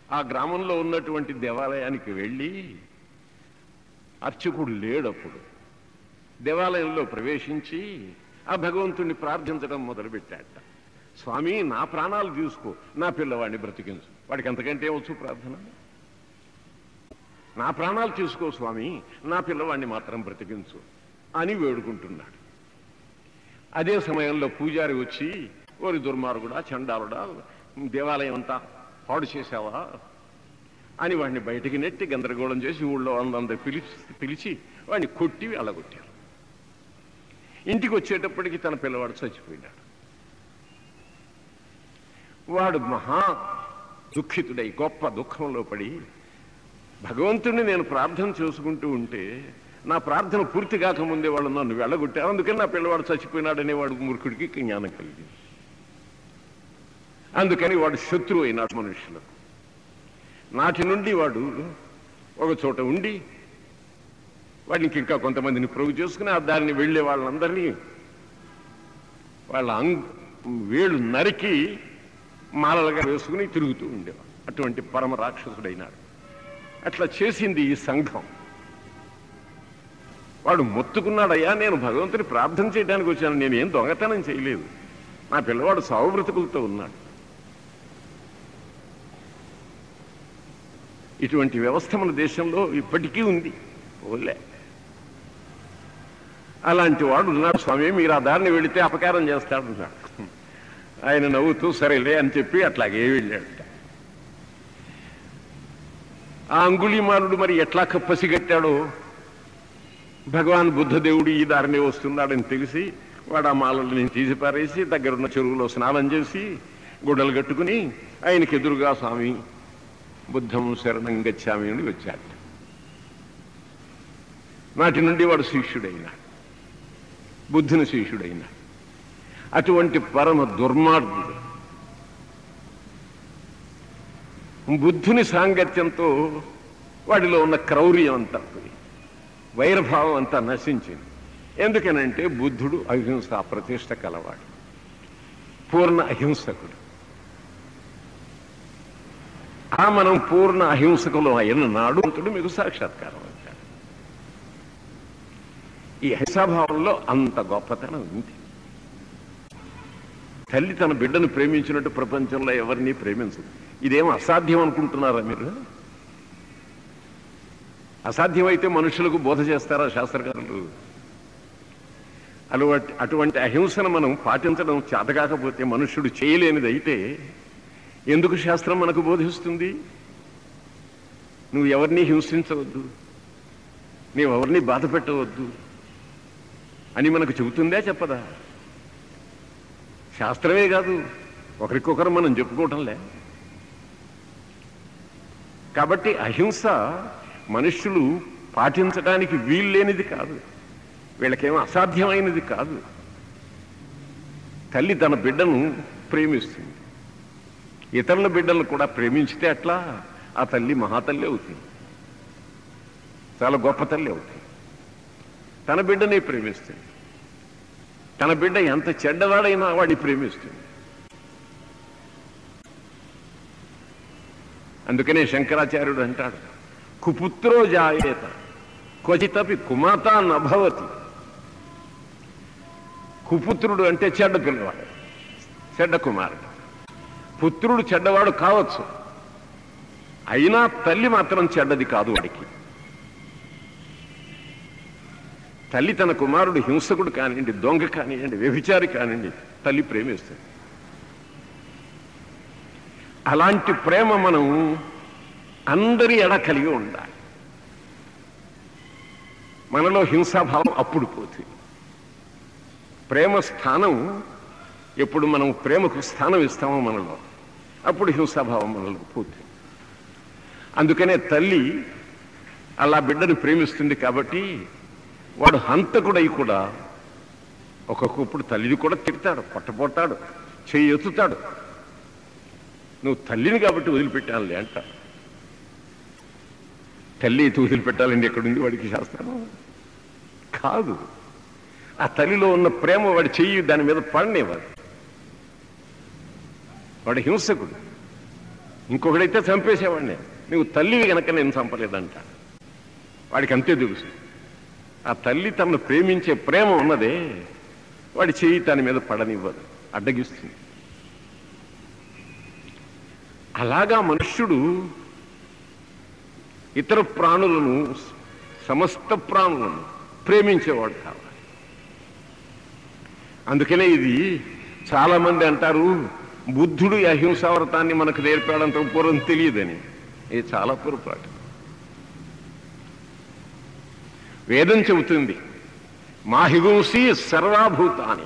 ఆ గ్రామంలో ఉన్నటువంటి దేవాలయానికి వెళ్ళి అర్చకుడు లేడప్పుడు దేవాలయంలో ప్రవేశించి ఆ భగవంతుణ్ణి ప్రార్థించడం మొదలుపెట్టాట స్వామి నా ప్రాణాలు తీసుకో నా పిల్లవాడిని బ్రతికించు వాడికి అంతకంటే వచ్చు ప్రార్థన నా ప్రాణాలు తీసుకో స్వామి నా పిల్లవాడిని మాత్రం బ్రతికించు అని వేడుకుంటున్నాడు అదే సమయంలో పూజారి వచ్చి ఓరి దుర్మార్గుడా చండాలుడా దేవాలయం అంతా పాడు చేశావా అని వాడిని బయటికి నెట్టి గందరగోళం చేసి ఊళ్ళో వాళ్ళందరూ పిలిచి పిలిచి వాడిని కొట్టి వెళ్ళగొట్టారు ఇంటికి వచ్చేటప్పటికి తన పిల్లవాడు చచ్చిపోయినాడు వాడు మహా దుఃఖితుడై గొప్ప దుఃఖంలో పడి భగవంతుడిని నేను ప్రార్థన చేసుకుంటూ ఉంటే నా ప్రార్థన పూర్తి కాకముందే వాళ్ళు నన్ను వెళ్ళగొట్టారు అందుకని నా పిల్లవాడు చచ్చిపోయినాడనే వాడు మూర్ఖుడికి జ్ఞానం కలిగింది అందుకని వాడు శత్రువు అయినాడు మనుషులకు నాటి నుండి వాడు ఒక చోట ఉండి వాడికి ఇంకా కొంతమందిని ప్రోగు చేసుకుని ఆ దారిని వెళ్ళే వాళ్ళందరినీ వాళ్ళ అంగ్ వేళ్ళు నరికి మాలలుగా వేసుకుని తిరుగుతూ ఉండేవాడు అటువంటి పరమ రాక్షసుడైనాడు అట్లా చేసింది ఈ సంఘం వాడు మొత్తుకున్నాడయ్యా నేను భగవంతుని ప్రార్థన చేయడానికి వచ్చాను నేను ఏం దొంగతనం చేయలేదు నా పిల్లవాడు సావు బ్రతుకులతో ఉన్నాడు ఇటువంటి వ్యవస్థ మన దేశంలో ఇప్పటికీ ఉంది ఓలే అలాంటి వాడు ఉన్నాడు స్వామి మీరు ఆ దారిని వెళితే అపకారం చేస్తాడన్నాడు ఆయన నవ్వుతూ సరేలే అని చెప్పి అట్లాగే వెళ్ళాడు ఆ అంగుళీమానుడు మరి ఎట్లా పసిగట్టాడో భగవాన్ బుద్ధదేవుడు ఈ దారినే వస్తున్నాడని తెలిసి వాడు ఆ మాలల్ని తీసి పారేసి దగ్గరున్న చెరువులో స్నానం చేసి గుడ్డలు కట్టుకుని ఆయనకి ఎదురుగా స్వామి బుద్ధం శరణం గచ్చామి అని వచ్చాడు నాటి నుండి వాడు శిష్యుడైనాడు బుద్ధుని శిష్యుడైనాడు అటువంటి పరమ దుర్మార్గుడు బుద్ధుని సాంగత్యంతో వాడిలో ఉన్న క్రౌర్యం అంతా పోయి వైరభావం అంతా నశించింది ఎందుకనంటే బుద్ధుడు అహింస ప్రతిష్ట కలవాడు పూర్ణ అహింసకుడు ఆ మనం పూర్ణ అహింసకులు అయిన నాడు అంతుడు మీకు సాక్షాత్కారం అవుతాడు ఈ అహింసాభావంలో అంత గొప్పతనం ఉంది తల్లి తన బిడ్డను ప్రేమించినట్టు ప్రపంచంలో ఎవరిని ప్రేమించదు ఇదేం అసాధ్యం అనుకుంటున్నారా మీరు అసాధ్యమైతే మనుషులకు బోధ చేస్తారా శాస్త్రకారులు అలవాటి అటువంటి అహింసను మనం పాటించడం చేతకాకపోతే మనుష్యుడు చేయలేనిది అయితే ఎందుకు శాస్త్రం మనకు బోధిస్తుంది నువ్వు ఎవరిని హింసించవద్దు నీవు ఎవరిని బాధ పెట్టవద్దు అని మనకు చెబుతుందే చెప్పదా శాస్త్రమే కాదు ఒకరికొకరు మనం చెప్పుకోవటంలే కాబట్టి అహింస మనుష్యులు పాటించడానికి వీల్లేనిది కాదు వీళ్ళకేమో అసాధ్యమైనది కాదు తల్లి తన బిడ్డను ప్రేమిస్తుంది ఇతరుల బిడ్డలను కూడా ప్రేమించితే అట్లా ఆ తల్లి మహాతల్లి అవుతుంది చాలా గొప్ప తల్లి అవుతుంది తన బిడ్డని ప్రేమిస్తుంది తన బిడ్డ ఎంత చెడ్డవాడైనా వాడిని ప్రేమిస్తుంది అందుకనే శంకరాచార్యుడు అంటాడు కుపుత్రో జాయేత క్వచితపి కుమాత నభవతి కుపుత్రుడు అంటే చెడ్డ పిల్లవాడు చెడ్డ కుమారుడు పుత్రుడు చెడ్డవాడు కావచ్చు అయినా తల్లి మాత్రం చెడ్డది కాదు వాడికి తల్లి తన కుమారుడు హింసకుడు కానివ్వండి దొంగ కానివ్వండి వ్యభిచారి కానివ్వండి తల్లి ప్రేమిస్తుంది అలాంటి ప్రేమ మనం అందరి ఎడ కలిగి ఉండాలి మనలో హింసాభావం అప్పుడు పోతుంది ప్రేమ స్థానం ఎప్పుడు మనం ప్రేమకు స్థానం ఇస్తామో మనలో అప్పుడు హింసాభావం మనలో పోతుంది అందుకనే తల్లి అలా బిడ్డను ప్రేమిస్తుంది కాబట్టి వాడు హంతకుడై కూడా ఒక్కొక్కప్పుడు తల్లిని కూడా తిడతాడు పొట్టపోతాడు చెయ్యి ఎత్తుతాడు నువ్వు తల్లిని కాబట్టి వదిలిపెట్టాలి అంట తల్లి ఎత్తి వదిలిపెట్టాలండి ఎక్కడుంది వాడికి శాస్త్రం కాదు ఆ తల్లిలో ఉన్న ప్రేమ వాడి చెయ్యి దాని మీద పడనేవాడు వాడు హింసకుడు ఇంకొకడైతే చంపేసేవాడిని నువ్వు తల్లివి గనక నేను చంపలేదంట వాడికి అంతే తెలుసు ఆ తల్లి తనను ప్రేమించే ప్రేమ ఉన్నదే వాడి చేయి తన మీద పడనివ్వదు అడ్డగిస్తుంది అలాగా మనుష్యుడు ఇతర ప్రాణులను సమస్త ప్రాణులను ప్రేమించేవాడు కావాలి అందుకనే ఇది చాలా మంది అంటారు బుద్ధుడు ఈ అహింసా వ్రతాన్ని మనకు నేర్పాడంత పూర్వం తెలియదని ఇది చాలా పొరపాటు వేదం చెబుతుంది మాహిగుంసి సర్వాభూతాని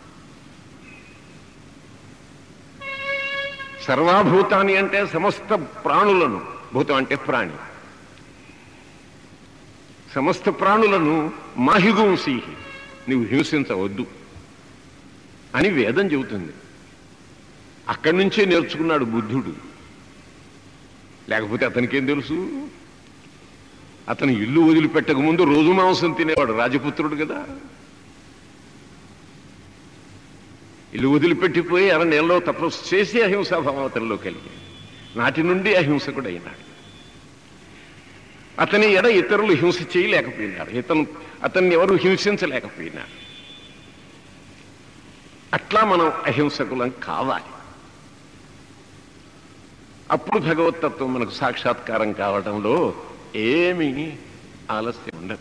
సర్వాభూతాని అంటే సమస్త ప్రాణులను భూతం అంటే ప్రాణి సమస్త ప్రాణులను మాహిగుంసి నువ్వు హింసించవద్దు అని వేదం చెబుతుంది అక్కడి నుంచే నేర్చుకున్నాడు బుద్ధుడు లేకపోతే అతనికేం తెలుసు అతను ఇల్లు వదిలిపెట్టక ముందు రోజు మాంసం తినేవాడు రాజపుత్రుడు కదా ఇల్లు వదిలిపెట్టిపోయి అర నెలలో తపస్సు చేసి అహింసాభావం అతనిలో కలిగి నాటి నుండి అహింసకుడు అయినాడు అతని ఎడ ఇతరులు హింస చేయలేకపోయినారు ఇతను అతన్ని ఎవరు హింసించలేకపోయినారు అట్లా మనం అహింసకులం కావాలి అప్పుడు భగవతత్వం మనకు సాక్షాత్కారం కావడంలో ఏమీ ఆలస్యం ఉండదు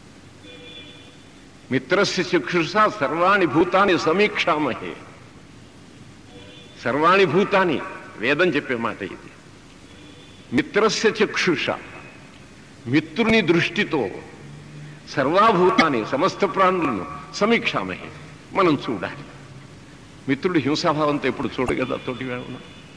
మిత్రస్య చక్షుష సర్వాణి భూతాన్ని సమీక్షామహే సర్వాణి భూతాన్ని వేదం చెప్పే మాట ఇది మిత్రస్య చక్షుష మిత్రుని దృష్టితో సర్వాభూతాన్ని సమస్త ప్రాణులను సమీక్షామహే మనం చూడాలి మిత్రుడు హింసాభావంతో ఎప్పుడు చూడగదా తోటి వేళ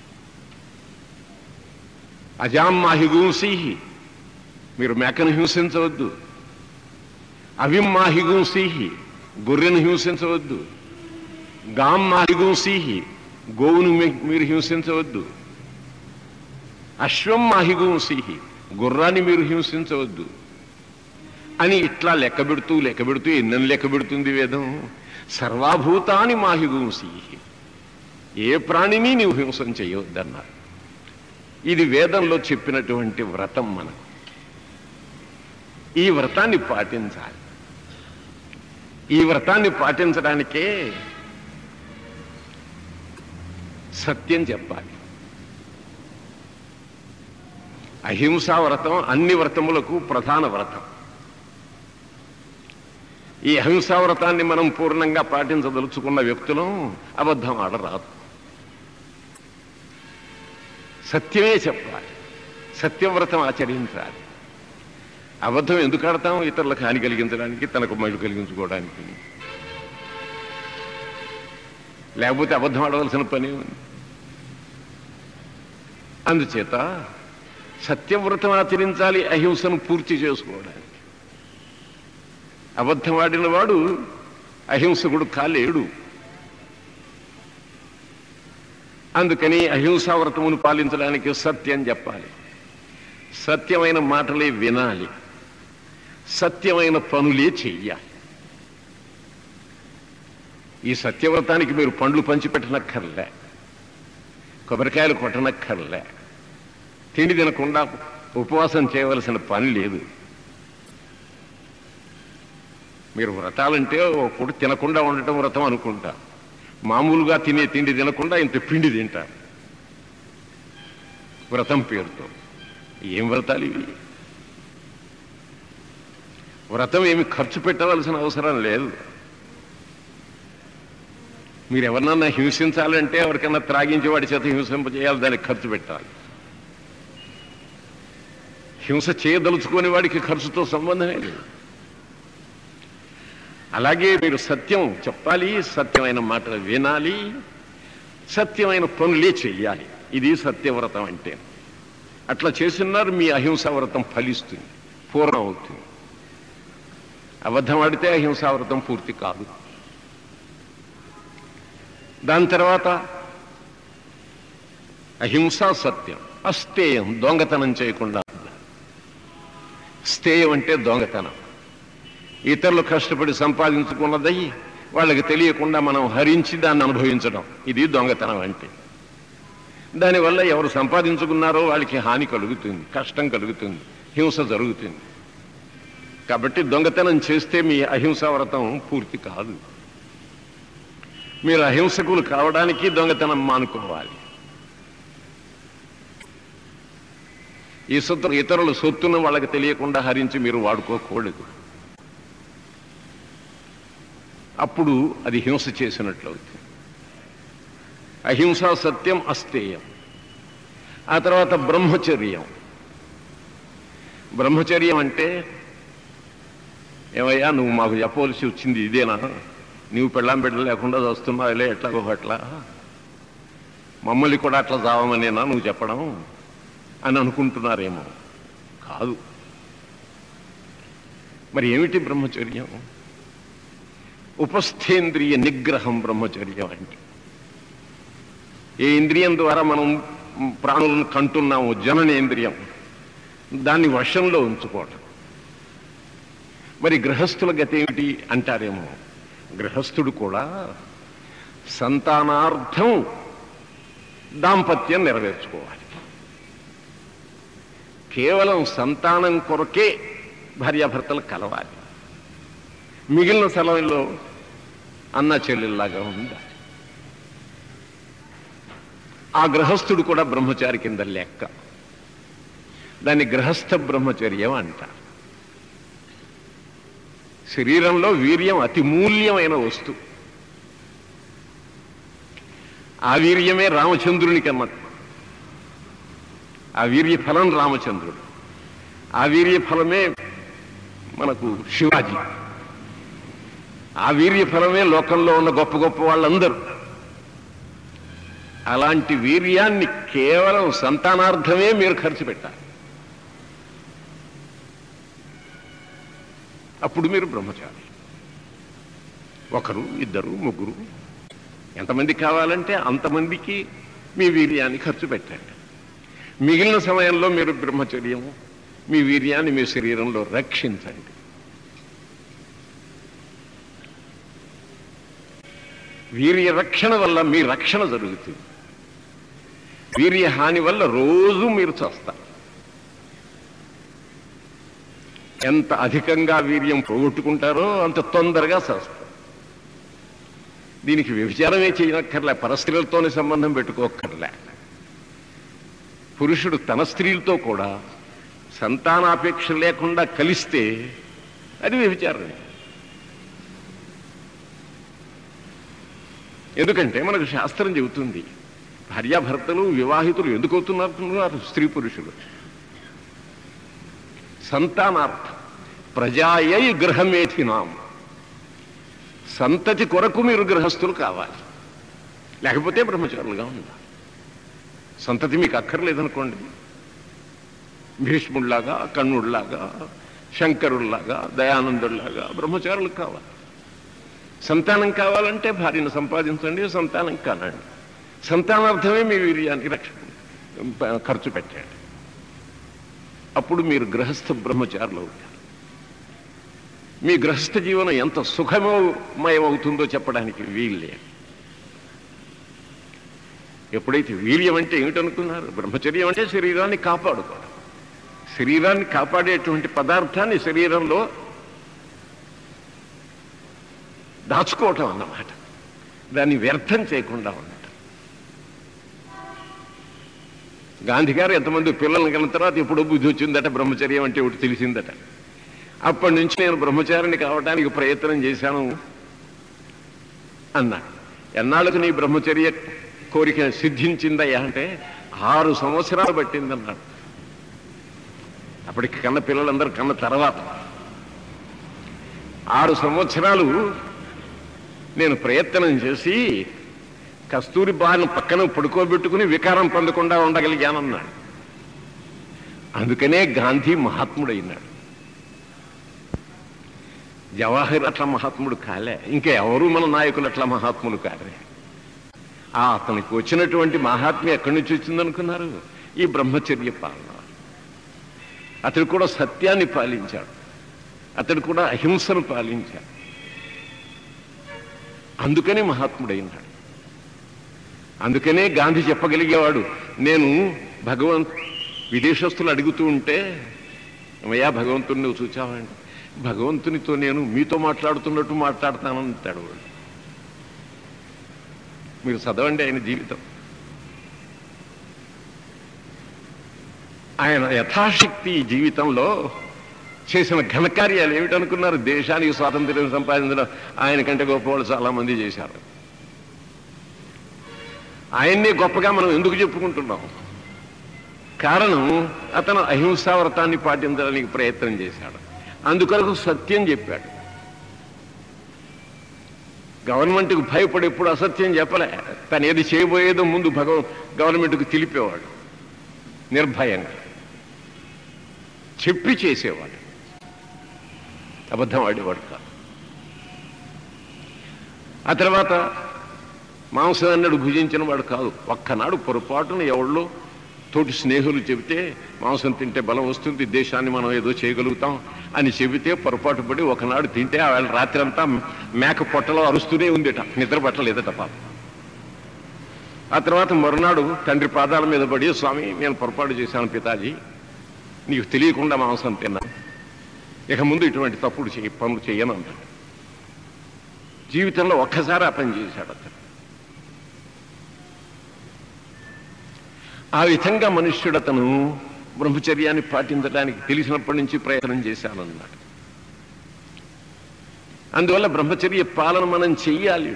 అజామ్మాహిగూంసి మీరు మేకను హింసించవద్దు అవిమ్మాహిగూంసి గొర్రెను హింసించవద్దు గామ్మాహిగూంసి గోవును మీ- మీరు హింసించవద్దు అశ్వం మాహిగూంసి గుర్రాన్ని మీరు హింసించవద్దు అని ఇట్లా లెక్క పెడుతూ లెక్క పెడుతూ ఎన్నని లెక్క పెడుతుంది వేదం సర్వాభూతాన్ని మాహిగూంసి ఏ ప్రాణిని నీవు హింసం చేయవద్దన్నారు ఇది వేదంలో చెప్పినటువంటి వ్రతం మనకు ఈ వ్రతాన్ని పాటించాలి ఈ వ్రతాన్ని పాటించడానికే సత్యం చెప్పాలి అహింసా వ్రతం అన్ని వ్రతములకు ప్రధాన వ్రతం ఈ అహింసా వ్రతాన్ని మనం పూర్ణంగా పాటించదలుచుకున్న వ్యక్తులం అబద్ధం ఆడరాదు సత్యమే చెప్పాలి సత్యవ్రతం ఆచరించాలి అబద్ధం ఎందుకు ఆడతాం ఇతరులకు హాని కలిగించడానికి తనకు మైలు కలిగించుకోవడానికి లేకపోతే అబద్ధం ఆడవలసిన పని ఉంది అందుచేత సత్యవ్రతం ఆచరించాలి అహింసను పూర్తి చేసుకోవడానికి అబద్ధం ఆడిన వాడు అహింసకుడు కాలేడు అందుకని అహింసా వ్రతమును పాలించడానికి సత్యం చెప్పాలి సత్యమైన మాటలే వినాలి సత్యమైన పనులే చెయ్యాలి ఈ సత్యవ్రతానికి మీరు పండ్లు పంచిపెట్టనక్కర్లే కొబ్బరికాయలు కొట్టనక్కర్లే తిండి తినకుండా ఉపవాసం చేయవలసిన పని లేదు మీరు వ్రతాలంటే ఒక పూట తినకుండా ఉండటం వ్రతం అనుకుంటా మామూలుగా తినే తిండి తినకుండా ఇంత పిండి తింటారు వ్రతం పేరుతో ఏం వ్రతాలు ఇవి వ్రతం ఏమి ఖర్చు పెట్టవలసిన అవసరం లేదు మీరు ఎవరినన్నా హింసించాలంటే ఎవరికన్నా త్రాగించి వాడి చేత హింసింప చేయాలి దానికి ఖర్చు పెట్టాలి హింస చేయదలుచుకునే వాడికి ఖర్చుతో సంబంధమే లేదు అలాగే మీరు సత్యం చెప్పాలి సత్యమైన మాటలు వినాలి సత్యమైన పనులే చెయ్యాలి ఇది సత్యవ్రతం అంటే అట్లా చేస్తున్నారు మీ అహింసా వ్రతం ఫలిస్తుంది పూర్ణం అవుతుంది అబద్ధం ఆడితే అహింసా వ్రతం పూర్తి కాదు దాని తర్వాత అహింసా సత్యం అస్తేయం దొంగతనం చేయకుండా స్థేయం అంటే దొంగతనం ఇతరులు కష్టపడి సంపాదించుకున్నదై వాళ్ళకి తెలియకుండా మనం హరించి దాన్ని అనుభవించడం ఇది దొంగతనం అంటే దానివల్ల ఎవరు సంపాదించుకున్నారో వాళ్ళకి హాని కలుగుతుంది కష్టం కలుగుతుంది హింస జరుగుతుంది కాబట్టి దొంగతనం చేస్తే మీ అహింసా వ్రతం పూర్తి కాదు మీరు అహింసకులు కావడానికి దొంగతనం మానుకోవాలి ఈ సొత్తు ఇతరుల సొత్తును వాళ్ళకి తెలియకుండా హరించి మీరు వాడుకోకూడదు అప్పుడు అది హింస చేసినట్లు అవుతుంది అహింసా సత్యం అస్తేయం ఆ తర్వాత బ్రహ్మచర్యం బ్రహ్మచర్యం అంటే ఏమయ్యా నువ్వు మాకు చెప్పవలసి వచ్చింది ఇదేనా నీవు పెళ్ళాం బిడ్డ లేకుండా వస్తున్నావులే ఎట్లాగో అట్లా మమ్మల్ని కూడా అట్లా చావమనేనా నువ్వు చెప్పడం అని అనుకుంటున్నారేమో కాదు మరి ఏమిటి బ్రహ్మచర్యం ఉపస్థేంద్రియ నిగ్రహం బ్రహ్మచర్యం అంటే ఏ ఇంద్రియం ద్వారా మనం ప్రాణులను కంటున్నాము జననేంద్రియం దాన్ని వశంలో ఉంచుకోవటం మరి గృహస్థుల గతి ఏమిటి అంటారేమో గృహస్థుడు కూడా సంతానార్థం దాంపత్యం నెరవేర్చుకోవాలి కేవలం సంతానం కొరకే భార్యాభర్తలు కలవాలి మిగిలిన సమయంలో అన్న చెల్లెల్లాగా ఉండాలి ఆ గృహస్థుడు కూడా బ్రహ్మచారి కింద లెక్క దాన్ని గృహస్థ బ్రహ్మచర్యం అంటారు శరీరంలో వీర్యం అతి మూల్యమైన వస్తువు ఆ వీర్యమే రామచంద్రునికి అన్నట్టు ఆ వీర్య ఫలం రామచంద్రుడు ఆ వీర్య ఫలమే మనకు శివాజీ ఆ వీర్య ఫలమే లోకంలో ఉన్న గొప్ప గొప్ప వాళ్ళందరూ అలాంటి వీర్యాన్ని కేవలం సంతానార్థమే మీరు ఖర్చు పెట్టాలి అప్పుడు మీరు బ్రహ్మచారి ఒకరు ఇద్దరు ముగ్గురు ఎంతమంది కావాలంటే అంతమందికి మీ వీర్యాన్ని ఖర్చు పెట్టండి మిగిలిన సమయంలో మీరు బ్రహ్మచర్యం మీ వీర్యాన్ని మీ శరీరంలో రక్షించండి వీర్య రక్షణ వల్ల మీ రక్షణ జరుగుతుంది వీర్య హాని వల్ల రోజు మీరు చేస్తారు ఎంత అధికంగా వీర్యం పోగొట్టుకుంటారో అంత తొందరగా చేస్తారు దీనికి వ్యభిచారమే చేయనక్కర్లే పరస్త్రీలతోనే సంబంధం పెట్టుకోక్కర్లే పురుషుడు తన స్త్రీలతో కూడా సంతానాపేక్ష లేకుండా కలిస్తే అది వ్యభిచారమే ఎందుకంటే మనకు శాస్త్రం చెబుతుంది భార్యాభర్తలు వివాహితులు ఎందుకు అవుతున్నారు స్త్రీ పురుషులు సంతానార్థం ప్రజాయై గృహమేథినాం సంతతి కొరకు మీరు గృహస్థులు కావాలి లేకపోతే బ్రహ్మచారులుగా ఉండాలి సంతతి మీకు అక్కర్లేదనుకోండి భీష్ముడిలాగా కర్ణుడిలాగా శంకరుల్లాగా దయానందుడిలాగా బ్రహ్మచారులు కావాలి సంతానం కావాలంటే భార్యను సంపాదించండి సంతానం కానండి సంతానార్థమే మీ వీర్యానికి రక్షణ ఖర్చు పెట్టండి అప్పుడు మీరు గృహస్థ బ్రహ్మచారులు అవుతారు మీ గృహస్థ జీవనం ఎంత సుఖమయమవుతుందో చెప్పడానికి వీళ్ళే ఎప్పుడైతే వీర్యం అంటే ఏమిటనుకున్నారు బ్రహ్మచర్యం అంటే శరీరాన్ని కాపాడుకోవడం శరీరాన్ని కాపాడేటువంటి పదార్థాన్ని శరీరంలో దాచుకోవటం అన్నమాట దాన్ని వ్యర్థం చేయకుండా ఉండటం గాంధీ గారు ఎంతమంది పిల్లల్ని కన్న తర్వాత ఎప్పుడో బుద్ధి వచ్చిందట బ్రహ్మచర్యం అంటే ఒకటి తెలిసిందట అప్పటి నుంచి నేను బ్రహ్మచారిని కావడానికి ప్రయత్నం చేశాను అన్నాడు ఎన్నాళ్ళకు నీ బ్రహ్మచర్య కోరిక సిద్ధించిందయ్యా అంటే ఆరు సంవత్సరాలు పట్టిందన్నాడు అప్పటికి కన్న పిల్లలందరూ కన్న తర్వాత ఆరు సంవత్సరాలు నేను ప్రయత్నం చేసి కస్తూరి బాను పక్కన పడుకోబెట్టుకుని వికారం పొందకుండా ఉండగలిగానన్నాడు అందుకనే గాంధీ మహాత్ముడైనాడు జవాహర్ అట్లా మహాత్ముడు కాలే ఇంకా ఎవరు మన నాయకులు అట్లా మహాత్ములు కాలే ఆ అతనికి వచ్చినటువంటి మహాత్మ్యం ఎక్కడి నుంచి వచ్చిందనుకున్నారు ఈ బ్రహ్మచర్య పాలన అతడు కూడా సత్యాన్ని పాలించాడు అతడు కూడా అహింసను పాలించాడు అందుకని మహాత్ముడైనాడు అందుకనే గాంధీ చెప్పగలిగేవాడు నేను భగవంత్ విదేశస్తులు అడుగుతూ ఉంటే అయ్యా భగవంతుని నువ్వు చూచావండి భగవంతునితో నేను మీతో మాట్లాడుతున్నట్టు మాట్లాడతానంటాడు వాడు మీరు చదవండి ఆయన జీవితం ఆయన యథాశక్తి ఈ జీవితంలో చేసిన ఘనకార్యాలు ఏమిటనుకున్నారు దేశానికి స్వాతంత్ర్యం సంపాదించడం ఆయన కంటే గొప్ప వాళ్ళు చాలా మంది చేశారు ఆయన్నే గొప్పగా మనం ఎందుకు చెప్పుకుంటున్నాం కారణం అతను అహింసా వ్రతాన్ని పాటించడానికి ప్రయత్నం చేశాడు అందుకొరకు సత్యం చెప్పాడు గవర్నమెంట్కు భయపడి ఎప్పుడు అసత్యం చెప్పలే తను ఏది చేయబోయేదో ముందు భగవ గవర్నమెంట్కు తెలిపేవాడు నిర్భయంగా చెప్పి చేసేవాడు అబద్ధం ఆడేవాడు కాదు ఆ తర్వాత మాంసం అన్నాడు భుజించిన వాడు కాదు ఒక్కనాడు పొరపాటున ఎవళ్ళు తోటి స్నేహితులు చెబితే మాంసం తింటే బలం వస్తుంది దేశాన్ని మనం ఏదో చేయగలుగుతాం అని చెబితే పొరపాటు పడి ఒకనాడు తింటే ఆ వేళ రాత్రి అంతా మేక పొట్టలో అరుస్తూనే ఉందిట నిద్ర పట్టలేదట పాప ఆ తర్వాత మరునాడు తండ్రి పాదాల మీద పడి స్వామి నేను పొరపాటు చేశాను పితాజీ నీకు తెలియకుండా మాంసం తిన్నాను ఇక ముందు ఇటువంటి తప్పుడు చేయ పనులు చేయను అంటాడు జీవితంలో ఒక్కసారి ఆ పని చేశాడు అతను ఆ విధంగా మనుష్యుడు అతను బ్రహ్మచర్యాన్ని పాటించడానికి తెలిసినప్పటి నుంచి ప్రయత్నం చేశానన్నాడు అందువల్ల బ్రహ్మచర్య పాలన మనం చెయ్యాలి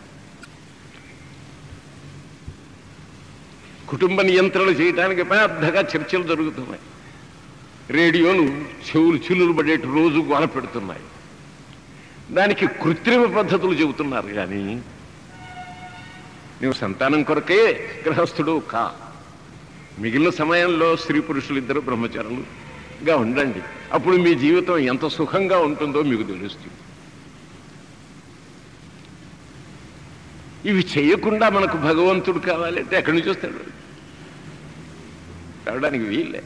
కుటుంబ నియంత్రణ చేయడానికి పెద్దగా చర్చలు జరుగుతున్నాయి రేడియోలు చెవులు చిల్లులు పడేటి రోజు గోల పెడుతున్నాయి దానికి కృత్రిమ పద్ధతులు చెబుతున్నారు కానీ నువ్వు సంతానం కొరకే గృహస్థుడు కా మిగిలిన సమయంలో స్త్రీ పురుషులు ఇద్దరు బ్రహ్మచారులుగా ఉండండి అప్పుడు మీ జీవితం ఎంత సుఖంగా ఉంటుందో మీకు తెలుస్తుంది ఇవి చేయకుండా మనకు భగవంతుడు కావాలంటే ఎక్కడి నుంచి వస్తాడు రావడానికి వీల్లే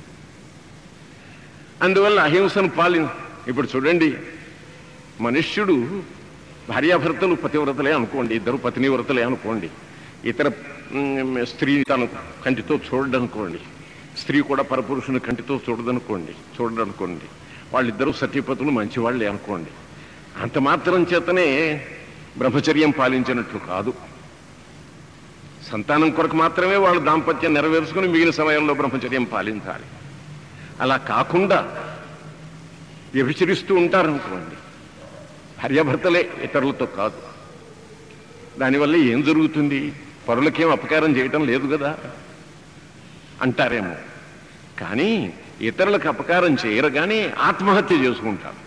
అందువల్ల అహింసను పాలి ఇప్పుడు చూడండి మనుష్యుడు భార్యాభర్తలు పతివ్రతలే అనుకోండి ఇద్దరు పత్నివ్రతలే అనుకోండి ఇతర మ్, స్త్రీ తను కంటితో చూడడనుకోండి స్త్రీ కూడా పరపురుషుని కంటితో చూడదనుకోండి చూడడనుకోండి వాళ్ళిద్దరూ సత్యపతులు మంచివాళ్ళే అనుకోండి అంత మాత్రం చేతనే బ్రహ్మచర్యం పాలించినట్లు కాదు సంతానం కొరకు మాత్రమే వాళ్ళు దాంపత్యం నెరవేర్చుకుని మిగిలిన సమయంలో బ్రహ్మచర్యం పాలించాలి అలా కాకుండా వ్యభిచరిస్తూ ఉంటారనుకోండి భార్యాభర్తలే ఇతరులతో కాదు దానివల్ల ఏం జరుగుతుంది పరులకేం అపకారం చేయటం లేదు కదా అంటారేమో కానీ ఇతరులకు అపకారం చేయరు కానీ ఆత్మహత్య చేసుకుంటారు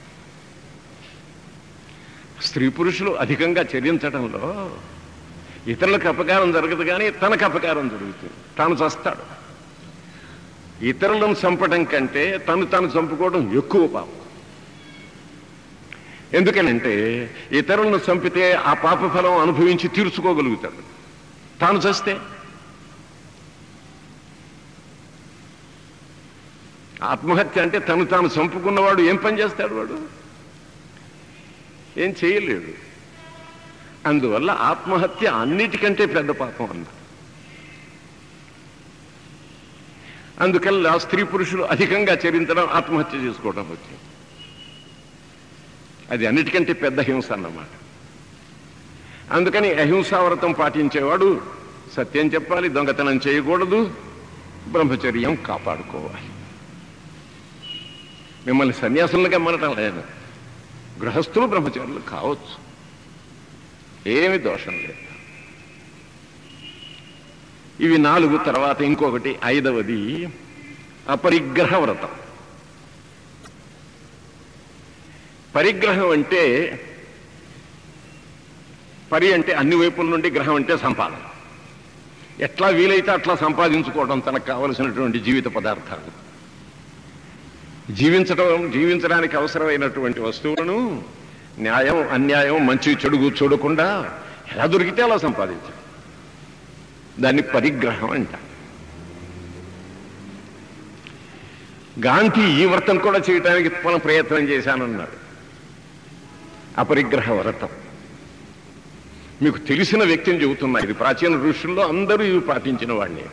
స్త్రీ పురుషులు అధికంగా చర్యించడంలో ఇతరులకు అపకారం జరగదు కానీ తనకు అపకారం జరుగుతుంది తాను చస్తాడు ఇతరులను చంపడం కంటే తను తాను చంపుకోవడం ఎక్కువ పాపం ఎందుకనంటే ఇతరులను చంపితే ఆ పాప ఫలం అనుభవించి తీర్చుకోగలుగుతాడు తాను చస్తే ఆత్మహత్య అంటే తను తాను చంపుకున్నవాడు ఏం పని చేస్తాడు వాడు ఏం చేయలేడు అందువల్ల ఆత్మహత్య అన్నిటికంటే పెద్ద పాపం అన్నారు అందుకల్లా స్త్రీ పురుషులు అధికంగా చరించడం ఆత్మహత్య చేసుకోవడం వచ్చింది అది అన్నిటికంటే పెద్ద హింస అన్నమాట అందుకని అహింసా వ్రతం పాటించేవాడు సత్యం చెప్పాలి దొంగతనం చేయకూడదు బ్రహ్మచర్యం కాపాడుకోవాలి మిమ్మల్ని సన్యాసులుగా మనటం లేదు గృహస్థులు బ్రహ్మచారులు కావచ్చు ఏమి దోషం లేదు ఇవి నాలుగు తర్వాత ఇంకొకటి ఐదవది అపరిగ్రహ వ్రతం పరిగ్రహం అంటే పరి అంటే అన్ని వైపుల నుండి గ్రహం అంటే సంపాదన ఎట్లా వీలైతే అట్లా సంపాదించుకోవడం తనకు కావలసినటువంటి జీవిత పదార్థాలు జీవించడం జీవించడానికి అవసరమైనటువంటి వస్తువులను న్యాయం అన్యాయం మంచి చెడుగు చూడకుండా ఎలా దొరికితే అలా సంపాదించడం దాన్ని పరిగ్రహం అంట గాంధీ ఈ వ్రతం కూడా చేయడానికి మనం ప్రయత్నం చేశానన్నాడు అపరిగ్రహ వ్రతం మీకు తెలిసిన వ్యక్తిని చెబుతున్నా ఇది ప్రాచీన ఋషుల్లో అందరూ ఇవి పాటించిన వాళ్ళే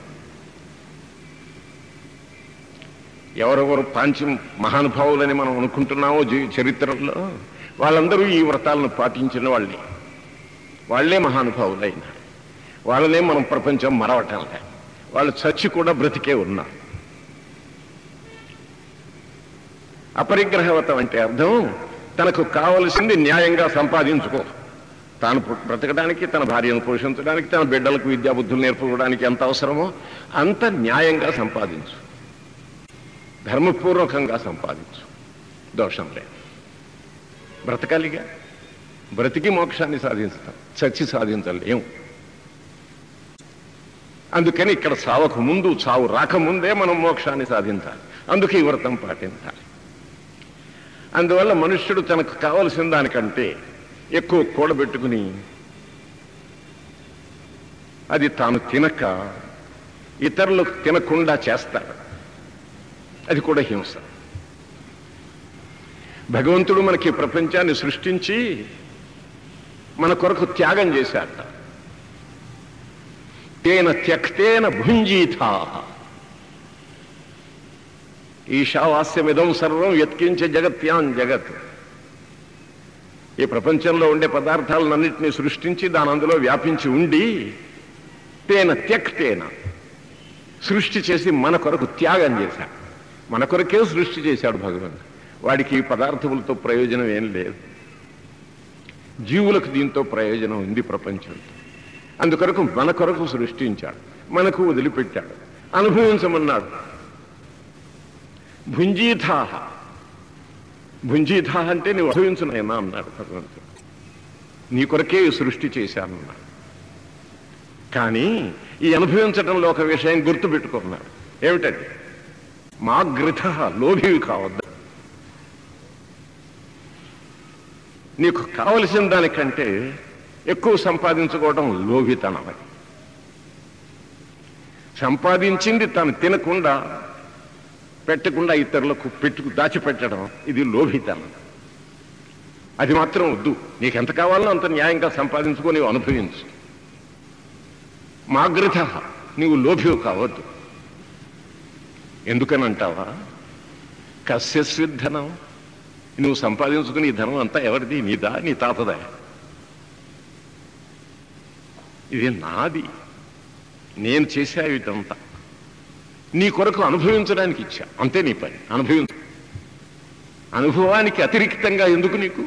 ఎవరెవరు పాంచి మహానుభావులని మనం అనుకుంటున్నామో జీ చరిత్రలో వాళ్ళందరూ ఈ వ్రతాలను పాటించిన వాళ్ళే వాళ్ళే మహానుభావులు అయినారు వాళ్ళనే మనం ప్రపంచం మరవటం లే వాళ్ళు చచ్చి కూడా బ్రతికే ఉన్నారు అపరిగ్రహవతం అంటే అర్థం తనకు కావలసింది న్యాయంగా సంపాదించుకో తాను పు- బ్రతకడానికి తన భార్యను పోషించడానికి తన బిడ్డలకు విద్యాబుద్ధులు నేర్పుకోవడానికి ఎంత అవసరమో అంత న్యాయంగా సంపాదించు ధర్మపూర్వకంగా సంపాదించు దోషం లేదు బ్రతకాలిగా బ్రతికి మోక్షాన్ని సాధిస్తాం చచ్చి సాధించలేం అందుకని ఇక్కడ చావకు ముందు చావు రాకముందే మనం మోక్షాన్ని సాధించాలి అందుకే ఈ వ్రతం పాటించాలి అందువల్ల మనుష్యుడు తనకు కావలసిన దానికంటే ఎక్కువ కూడబెట్టుకుని అది తాను తినక ఇతరులకు తినకుండా చేస్తాడు అది కూడా హింస భగవంతుడు మనకి ఈ ప్రపంచాన్ని సృష్టించి మన కొరకు త్యాగం చేశాట తేన త్యక్తేన భుంజీథా ఈశావాస్యమిదం సర్వం యత్కించే జగత్యాన్ జగత్ ఈ ప్రపంచంలో ఉండే పదార్థాలన్నింటినీ సృష్టించి దాని అందులో వ్యాపించి ఉండి తేన త్యక్తేన సృష్టి చేసి మన కొరకు త్యాగం చేశాడు మన కొరకే సృష్టి చేశాడు భగవంతుడు వాడికి ఈ పదార్థములతో ప్రయోజనం ఏం లేదు జీవులకు దీంతో ప్రయోజనం ఉంది ప్రపంచంలో అందుకొరకు మన కొరకు సృష్టించాడు మనకు వదిలిపెట్టాడు అనుభవించమన్నాడు భుంజీథాహ భుంజీథాహ అంటే నువ్వు అనుభవించునైనా అన్నాడు భగవంతుడు నీ కొరకే ఈ సృష్టి చేశానన్నాడు కానీ ఈ అనుభవించడంలో ఒక విషయం గుర్తుపెట్టుకున్నాడు ఏమిటండి మా గృథ లోభివి కావద్దు నీకు కావలసిన దానికంటే ఎక్కువ సంపాదించుకోవడం లోభితనం అది సంపాదించింది తను తినకుండా పెట్టకుండా ఇతరులకు పెట్టుకు దాచిపెట్టడం ఇది లోభితనం అది మాత్రం వద్దు నీకు ఎంత కావాలో అంత న్యాయంగా సంపాదించుకొని నీవు అనుభవించు మాగ్రథ నీవు లోభివు కావద్దు ఎందుకనంటావా కస్యస్విద్ధనం నువ్వు సంపాదించుకుని ఈ ధనం అంతా ఎవరిది నీదా నీ తాతదా ఇది నాది నేను చేశా ఇదంతా నీ కొరకు అనుభవించడానికి ఇచ్చా అంతే నీ పని అనుభవించు అనుభవానికి అతిరిక్తంగా ఎందుకు నీకు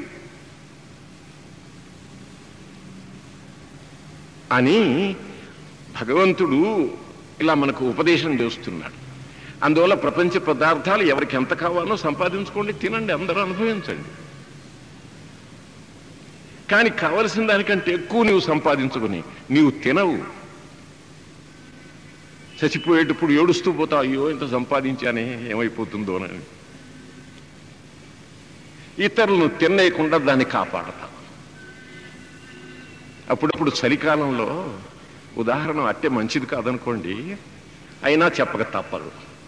అని భగవంతుడు ఇలా మనకు ఉపదేశం చేస్తున్నాడు అందువల్ల ప్రపంచ పదార్థాలు ఎవరికి ఎంత కావాలో సంపాదించుకోండి తినండి అందరూ అనుభవించండి కానీ కావలసిన దానికంటే ఎక్కువ నీవు సంపాదించుకుని నీవు తినవు చచ్చిపోయేటప్పుడు ఏడుస్తూ పోతావు అయ్యో ఇంత సంపాదించానే ఏమైపోతుందో అని ఇతరులను తినేయకుండా దాన్ని కాపాడతా అప్పుడప్పుడు చలికాలంలో ఉదాహరణ అట్టే మంచిది కాదనుకోండి అయినా చెప్పక తప్పదు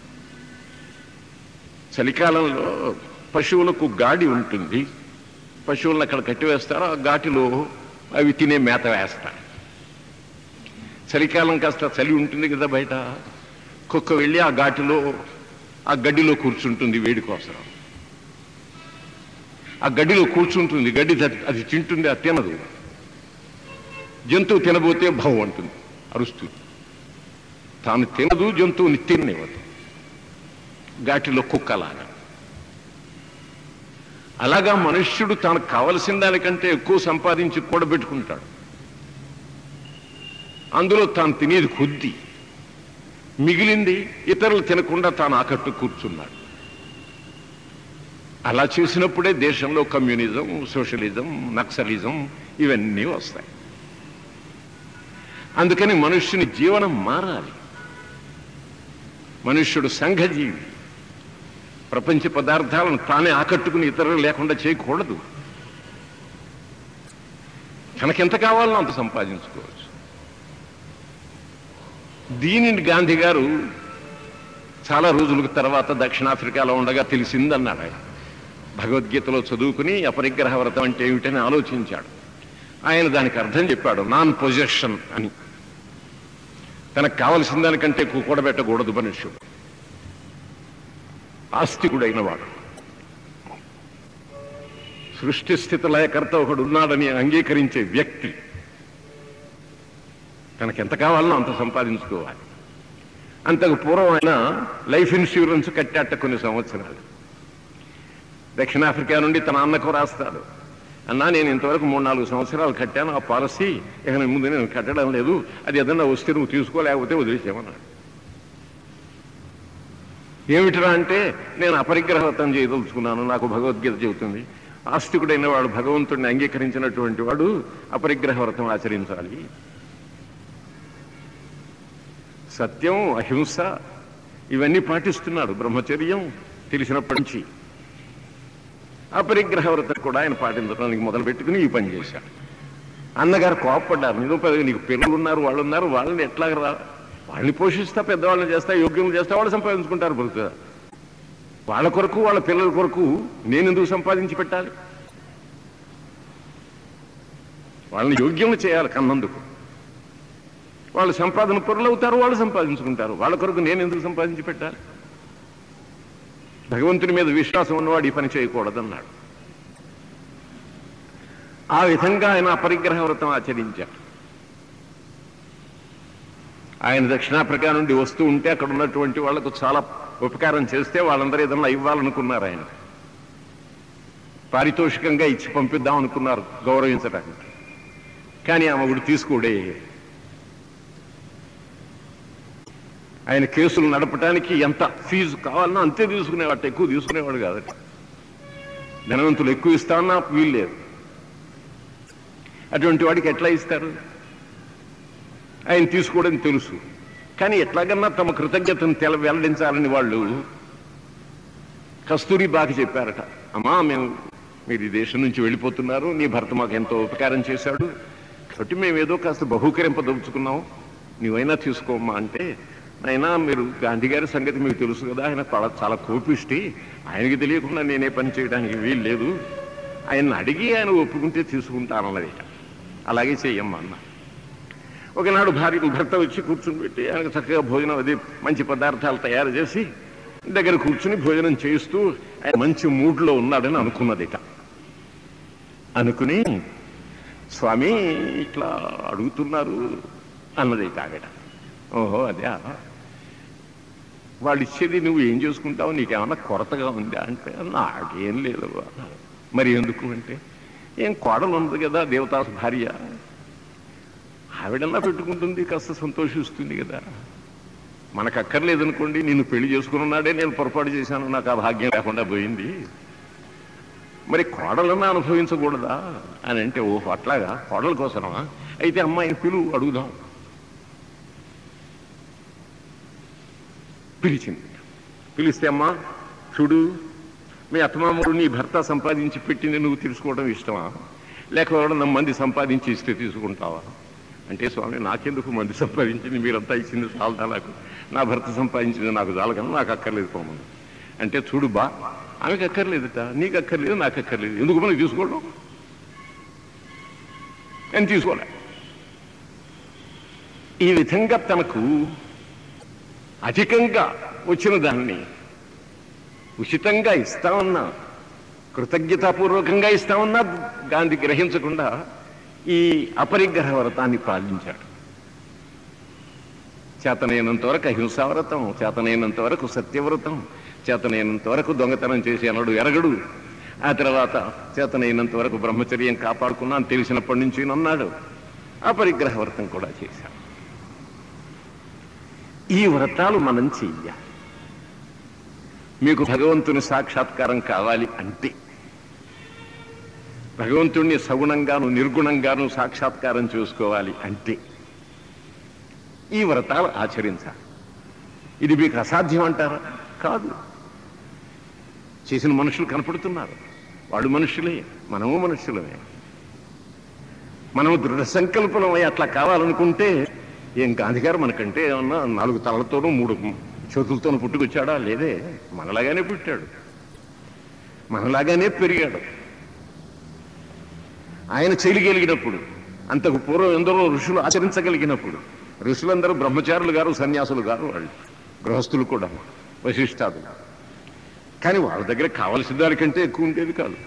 చలికాలంలో పశువులకు గాడి ఉంటుంది పశువులను అక్కడ కట్టివేస్తారు ఆ ఘాటిలో అవి తినే మేత వేస్తారు చలికాలం కాస్త చలి ఉంటుంది కదా బయట కుక్క వెళ్ళి ఆ ఘాటిలో ఆ గడ్డిలో కూర్చుంటుంది వేడి కోసం ఆ గడ్డిలో కూర్చుంటుంది గడ్డి ద- అది తింటుంది అది తినదు జంతువు తినబోతే భవం అంటుంది అరుస్తుంది తాను తినదు జంతువుని తిననివ్వదు ఘాటిలో కుక్కలాగా అలాగా మనుష్యుడు తనకు కావలసిన దానికంటే ఎక్కువ సంపాదించి కూడబెట్టుకుంటాడు అందులో తాను తినేది కొద్ది మిగిలింది ఇతరులు తినకుండా తాను ఆకట్టు కూర్చున్నాడు అలా చేసినప్పుడే దేశంలో కమ్యూనిజం సోషలిజం నక్సలిజం ఇవన్నీ వస్తాయి అందుకని మనుష్యుని జీవనం మారాలి మనుష్యుడు సంఘజీవి ప్రపంచ పదార్థాలను తానే ఆకట్టుకుని ఇతరులు లేకుండా చేయకూడదు తనకెంత కావాలో అంత సంపాదించుకోవచ్చు దీనిని గాంధీ గారు చాలా రోజుల తర్వాత దక్షిణాఫ్రికాలో ఉండగా తెలిసిందన్నాడు ఆయన భగవద్గీతలో చదువుకుని అపరిగ్రహ వ్రతం అంటే ఏమిటని ఆలోచించాడు ఆయన దానికి అర్థం చెప్పాడు నాన్ పొజెషన్ అని తనకు కావలసిన దానికంటే ఎక్కువ కూడబెట్టకూడదు మనుష్యుడు ఆస్తికుడైన వాడు సృష్టి స్థితి లయకర్త ఒకడు ఉన్నాడని అంగీకరించే వ్యక్తి తనకు ఎంత కావాలనో అంత సంపాదించుకోవాలి అంతకు పూర్వం ఆయన లైఫ్ ఇన్సూరెన్స్ కట్టాట కొన్ని సంవత్సరాలు దక్షిణాఫ్రికా నుండి తన అన్నకు రాస్తాడు అన్నా నేను ఇంతవరకు మూడు నాలుగు సంవత్సరాలు కట్టాను ఆ పాలసీ ఇక ముందు నేను కట్టడం లేదు అది ఏదన్నా వస్తే నువ్వు తీసుకోలేకపోతే వదిలేసేమన్నాడు ఏమిటిరా అంటే నేను అపరిగ్రహవతం చేయదలుచుకున్నాను నాకు భగవద్గీత చెబుతుంది ఆస్తికుడైన వాడు భగవంతుడిని అంగీకరించినటువంటి వాడు అపరిగ్రహ వ్రతం ఆచరించాలి సత్యం అహింస ఇవన్నీ పాటిస్తున్నాడు బ్రహ్మచర్యం తెలిసినప్పటి నుంచి అపరిగ్రహ వ్రతం కూడా ఆయన పాటించడానికి మొదలు పెట్టుకుని ఈ పని చేశాడు అన్నగారు కోపడ్డారు నేను పెద్ద నీకు పిల్లలు ఉన్నారు వాళ్ళు ఉన్నారు వాళ్ళని ఎట్లా రా వాళ్ళని పోషిస్తా పెద్దవాళ్ళని చేస్తా యోగ్యం చేస్తా వాళ్ళు సంపాదించుకుంటారు బ్రతుకు వాళ్ళ కొరకు వాళ్ళ పిల్లల కొరకు నేను ఎందుకు సంపాదించి పెట్టాలి వాళ్ళని యోగ్యం చేయాలి కన్నందుకు వాళ్ళు సంపాదన పరులు అవుతారు వాళ్ళు సంపాదించుకుంటారు వాళ్ళ కొరకు నేను ఎందుకు సంపాదించి పెట్టాలి భగవంతుని మీద విశ్వాసం ఉన్నవాడు ఈ పని చేయకూడదన్నాడు ఆ విధంగా ఆయన అపరిగ్రహ వ్రతం ఆచరించాడు ఆయన దక్షిణాఫ్రికా నుండి వస్తూ ఉంటే అక్కడ ఉన్నటువంటి వాళ్లకు చాలా ఉపకారం చేస్తే వాళ్ళందరూ ఏదన్నా ఇవ్వాలనుకున్నారు ఆయన పారితోషికంగా ఇచ్చి పంపిద్దాం అనుకున్నారు గౌరవించడానికి కానీ ఆమె ఒకటి తీసుకోడే ఆయన కేసులు నడపడానికి ఎంత ఫీజు కావాలన్నా అంతే తీసుకునేవాడు ఎక్కువ తీసుకునేవాడు కాదట ధనవంతులు ఎక్కువ ఇస్తామన్నా వీల్లేదు అటువంటి వాడికి ఎట్లా ఇస్తారు ఆయన తీసుకోవడం తెలుసు కానీ ఎట్లాగన్నా తమ కృతజ్ఞతను తెల వెల్లడించాలని వాళ్ళు కస్తూరి బాగా చెప్పారట అమ్మా మేము మీరు ఈ దేశం నుంచి వెళ్ళిపోతున్నారు నీ భర్త మాకు ఎంతో ఉపకారం చేశాడు కాబట్టి మేము ఏదో కాస్త బహుకరింపదలుచుకున్నాం నీవైనా తీసుకోమ్మా అంటే అయినా మీరు గాంధీ గారి సంగతి మీకు తెలుసు కదా ఆయన చాలా చాలా కోపిష్టి ఆయనకి తెలియకుండా నేనే పని చేయడానికి వీలు లేదు ఆయన అడిగి ఆయన ఒప్పుకుంటే తీసుకుంటానన్నది అలాగే చెయ్యమ్మా అన్న ఒకనాడు భార్య భర్త వచ్చి కూర్చుని పెట్టి ఆయనకు చక్కగా భోజనం అది మంచి పదార్థాలు తయారు చేసి దగ్గర కూర్చుని భోజనం చేస్తూ ఆయన మంచి మూడ్లో ఉన్నాడని అనుకున్నదిట అనుకుని స్వామి ఇట్లా అడుగుతున్నారు అన్నది ఆవిడ ఓహో అదే వాళ్ళు ఇచ్చేది నువ్వు ఏం చేసుకుంటావు నీకేమన్నా కొరతగా ఉందా అంటే నాకేం లేదు అన్నారు. మరి ఎందుకు అంటే ఏం కోడలు ఉంది కదా దేవతా భార్య ఆవిడన్నా పెట్టుకుంటుంది కాస్త సంతోషిస్తుంది కదా మనకు అక్కర్లేదనుకోండి నిన్ను పెళ్లి చేసుకున్నాడే నేను పొరపాటు చేశాను నాకు ఆ భాగ్యం లేకుండా పోయింది మరి కోడలన్నా అనుభవించకూడదా అని అంటే ఓహో అట్లాగా కోడల కోసమా అయితే అమ్మాయిని పిలువు అడుగుదాం పిలిచింది పిలిస్తే అమ్మా చూడు మీ అత్తమామడు నీ భర్త సంపాదించి పెట్టింది నువ్వు తీసుకోవడం ఇష్టమా లేక ఎవడన్నా మంది సంపాదించి ఇస్తే తీసుకుంటావా అంటే స్వామి నాకెందుకు మంది సంపాదించింది మీరంతా ఇచ్చింది చాలదా నాకు నా భర్త సంపాదించింది నాకు చాలకన్నా నాకు అక్కర్లేదు పోమని అంటే చూడు బా ఆమెకు అక్కర్లేదుట నీకు అక్కర్లేదు నాకు అక్కర్లేదు ఎందుకు మనకి తీసుకోవడం నేను తీసుకోలే ఈ విధంగా తనకు అధికంగా వచ్చిన దాన్ని ఉచితంగా ఇస్తామన్నా కృతజ్ఞతాపూర్వకంగా ఇస్తామన్నా గాంధీ గ్రహించకుండా ఈ అపరిగ్రహ వ్రతాన్ని పాలించాడు చేతనైనంత వరకు అహింసా వ్రతం చేతనైనంత వరకు సత్యవ్రతం చేతనైనంత వరకు దొంగతనం చేసి అనడు ఎరగడు ఆ తర్వాత చేతనైనంత వరకు బ్రహ్మచర్యం కాపాడుకున్నాను తెలిసినప్పటి నుంచి అన్నాడు అపరిగ్రహ వ్రతం కూడా చేశాడు ఈ వ్రతాలు మనం చెయ్యాలి మీకు భగవంతుని సాక్షాత్కారం కావాలి అంటే భగవంతుణ్ణి సగుణంగాను నిర్గుణంగాను సాక్షాత్కారం చేసుకోవాలి అంటే ఈ వ్రతాలు ఆచరించాలి ఇది మీకు అసాధ్యం అంటారా కాదు చేసిన మనుషులు కనపడుతున్నారు వాడు మనుషులే మనము మనుషులమే మనం దృఢ సంకల్పమై అట్లా కావాలనుకుంటే ఏం గాంధీ గారు మనకంటే ఏమన్నా నాలుగు తలలతోనూ మూడు చేతులతోనూ పుట్టుకొచ్చాడా లేదే మనలాగానే పుట్టాడు మనలాగానే పెరిగాడు ఆయన చెలిగలిగినప్పుడు అంతకు పూర్వం ఎందరో ఋషులు ఆచరించగలిగినప్పుడు ఋషులందరూ బ్రహ్మచారులు గారు సన్యాసులు గారు వాళ్ళు గృహస్థులు కూడా వశిష్టాదులు కానీ వాళ్ళ దగ్గర కావలసిన దానికంటే ఎక్కువ ఉండేది కాదు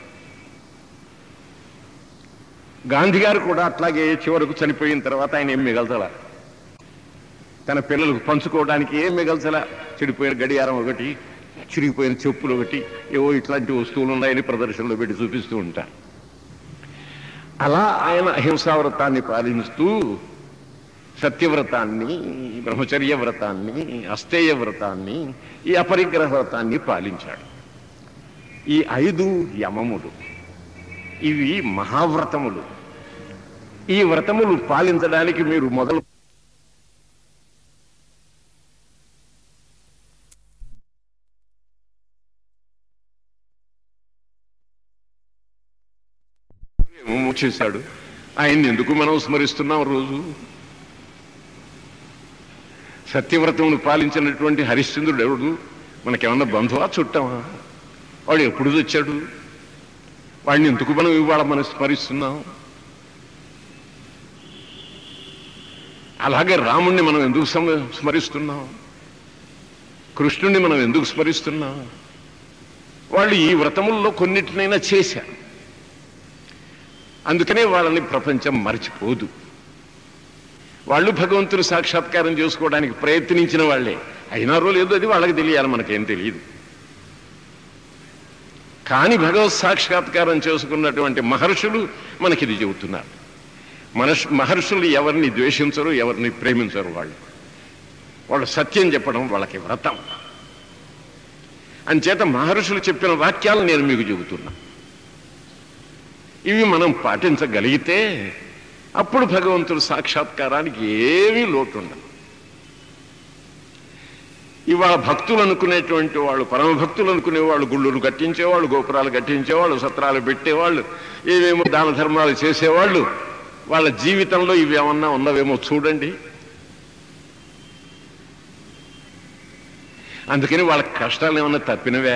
గాంధీ గారు కూడా అట్లాగే చివరకు చనిపోయిన తర్వాత ఆయన ఏం మిగల్చల తన పిల్లలకు పంచుకోవడానికి ఏం మిగల్చల చెడిపోయిన గడియారం ఒకటి చిరిగిపోయిన చెప్పులు ఒకటి ఏవో ఇట్లాంటి వస్తువులు ఉన్నాయని ప్రదర్శనలో పెట్టి చూపిస్తూ ఉంటారు అలా ఆయన అహింసా వ్రతాన్ని పాలిస్తూ సత్యవ్రతాన్ని బ్రహ్మచర్య వ్రతాన్ని అస్తేయ వ్రతాన్ని ఈ అపరిగ్రహ వ్రతాన్ని పాలించాడు ఈ ఐదు యమములు ఇవి మహావ్రతములు ఈ వ్రతములు పాలించడానికి మీరు మొదలు ఏమో చేశాడు ఆయన్ని ఎందుకు మనం స్మరిస్తున్నాం రోజు సత్యవ్రతమును పాలించినటువంటి హరిశ్చంద్రుడు ఎవడు మనకేమన్నా బంధువా చుట్టమా వాడు ఎప్పుడు వచ్చాడు వాడిని ఎందుకు మనం ఇవాళ మనం స్మరిస్తున్నాం అలాగే రాముణ్ణి మనం ఎందుకు సమ- స్మరిస్తున్నాం కృష్ణుణ్ణి మనం ఎందుకు స్మరిస్తున్నాం వాళ్ళు ఈ వ్రతముల్లో కొన్నిటినైనా చేశారు అందుకనే వాళ్ళని ప్రపంచం మర్చిపోదు వాళ్ళు భగవంతుని సాక్షాత్కారం చేసుకోవడానికి ప్రయత్నించిన వాళ్ళే అయినారో లేదో అది వాళ్ళకి తెలియాలి మనకేం తెలియదు కానీ భగవత్ సాక్షాత్కారం చేసుకున్నటువంటి మహర్షులు మనకిది చెబుతున్నారు మనష్ మహర్షులు ఎవరిని ద్వేషించరు ఎవరిని ప్రేమించరు వాళ్ళు వాళ్ళు సత్యం చెప్పడం వాళ్ళకి వ్రతం అంచేత మహర్షులు చెప్పిన వాక్యాలు నేను మీకు చెబుతున్నా ఇవి మనం పాటించగలిగితే అప్పుడు భగవంతుడు సాక్షాత్కారానికి ఏమీ లోటు ఉండదు ఇవాళ భక్తులు అనుకునేటువంటి వాళ్ళు పరమ భక్తులు అనుకునే వాళ్ళు గుళ్ళులు కట్టించేవాళ్ళు గోపురాలు కట్టించేవాళ్ళు సత్రాలు పెట్టేవాళ్ళు ఏవేమో దాన ధర్మాలు చేసేవాళ్ళు వాళ్ళ జీవితంలో ఇవి ఏమన్నా ఉన్నవేమో చూడండి అందుకని వాళ్ళ కష్టాలు ఏమన్నా తప్పినవే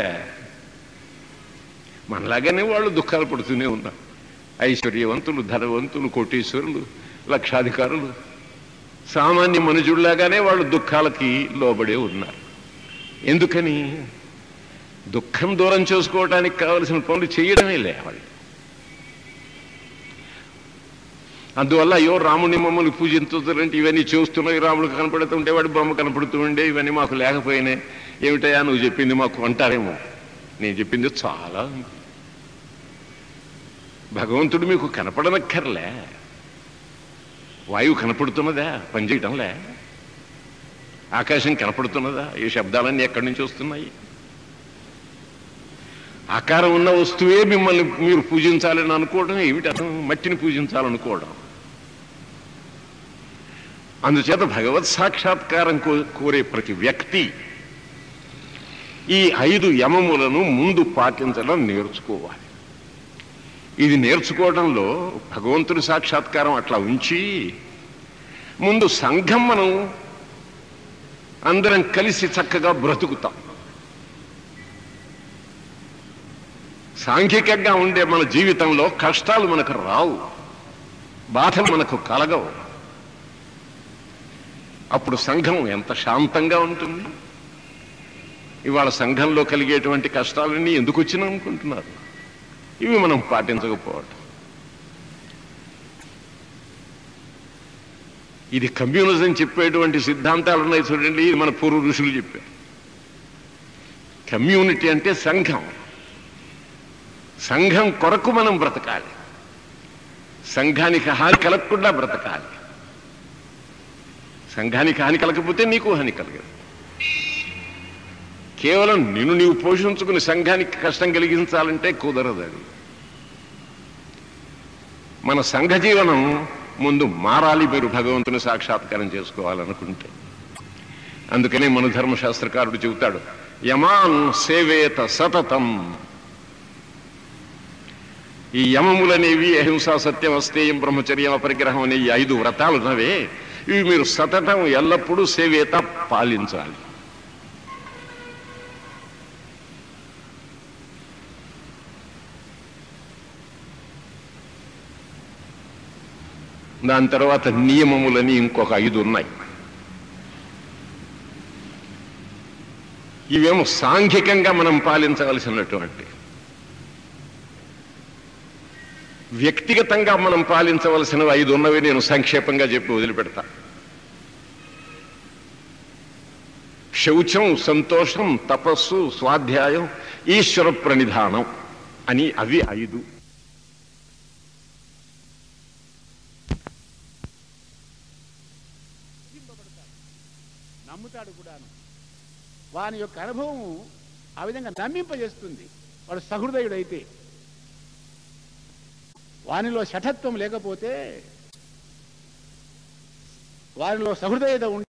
మనలాగానే వాళ్ళు దుఃఖాలు పడుతూనే ఉన్నారు ఐశ్వర్యవంతులు ధనవంతులు కోటీశ్వరులు లక్షాధికారులు సామాన్య మనుషుల్లాగానే వాళ్ళు దుఃఖాలకి లోబడే ఉన్నారు ఎందుకని దుఃఖం దూరం చేసుకోవడానికి కావలసిన పనులు చేయడమే లే వాళ్ళు అందువల్ల అయ్యో రాముడిని మమ్మల్ని పూజించుతారంటే ఇవన్నీ చూస్తున్నాయి రాముడు కనపడుతుంటే వాడి బొమ్మ కనపడుతూ ఉండే ఇవన్నీ మాకు లేకపోయినాయి ఏమిటయా నువ్వు చెప్పింది మాకు అంటారేమో నేను చెప్పింది చాలా ఉంది. భగవంతుడు మీకు కనపడనక్కర్లే వాయువు కనపడుతున్నదా పనిచేయటంలే ఆకాశం కనపడుతున్నదా ఈ శబ్దాలన్నీ ఎక్కడి నుంచి వస్తున్నాయి ఆకారం ఉన్న వస్తువే మిమ్మల్ని మీరు పూజించాలని అనుకోవడం ఏమిటి అర్థం మట్టిని పూజించాలనుకోవడం అందుచేత భగవత్ సాక్షాత్కారం కో- కోరే ప్రతి వ్యక్తి ఈ ఐదు యమములను ముందు పాటించడం నేర్చుకోవాలి ఇది నేర్చుకోవడంలో భగవంతుని సాక్షాత్కారం అట్లా ఉంచి ముందు సంఘం మనం అందరం కలిసి చక్కగా బ్రతుకుతాం సాంఘికంగా ఉండే మన జీవితంలో కష్టాలు మనకు రావు బాధలు మనకు కలగవు అప్పుడు సంఘం ఎంత శాంతంగా ఉంటుంది ఇవాళ సంఘంలో కలిగేటువంటి కష్టాలన్నీ ఎందుకు వచ్చినా అనుకుంటున్నారు ఇవి మనం పాటించకపోవటం ఇది కమ్యూనిజం చెప్పేటువంటి సిద్ధాంతాలు ఉన్నాయి చూడండి ఇది మన పూర్వ ఋషులు చెప్పారు కమ్యూనిటీ అంటే సంఘం సంఘం కొరకు మనం బ్రతకాలి సంఘానికి హాని కలగకుండా బ్రతకాలి సంఘానికి హాని కలగకపోతే నీకు హాని కలగదు కేవలం నిన్ను నీవు పోషించుకుని సంఘానికి కష్టం కలిగించాలంటే కుదరదు అది మన సంఘ జీవనం ముందు మారాలి మీరు భగవంతుని సాక్షాత్కారం చేసుకోవాలనుకుంటే అందుకనే మన ధర్మశాస్త్రకారుడు చెబుతాడు యమాన్ సేవేత సతతం ఈ యమములనేవి అహింసా సత్యం అస్తేయం బ్రహ్మచర్యం అపరిగ్రహం అనే ఈ ఐదు వ్రతాలు ఉన్నవే ఇవి మీరు సతతం ఎల్లప్పుడూ సేవేత పాలించాలి దాని తర్వాత నియమములని ఇంకొక ఐదు ఉన్నాయి ఇవేమో సాంఘికంగా మనం పాలించవలసినటువంటి వ్యక్తిగతంగా మనం పాలించవలసినవి ఐదు ఉన్నవి నేను సంక్షేపంగా చెప్పి వదిలిపెడతా శౌచం సంతోషం తపస్సు స్వాధ్యాయం ఈశ్వర ప్రణిధానం అని అవి ఐదు నమ్ముతాడు కూడాను వాని యొక్క అనుభవం ఆ విధంగా నమ్మింపజేస్తుంది వాడు సహృదయుడైతే వానిలో శఠత్వం లేకపోతే వారిలో సహృదయత ఉంటే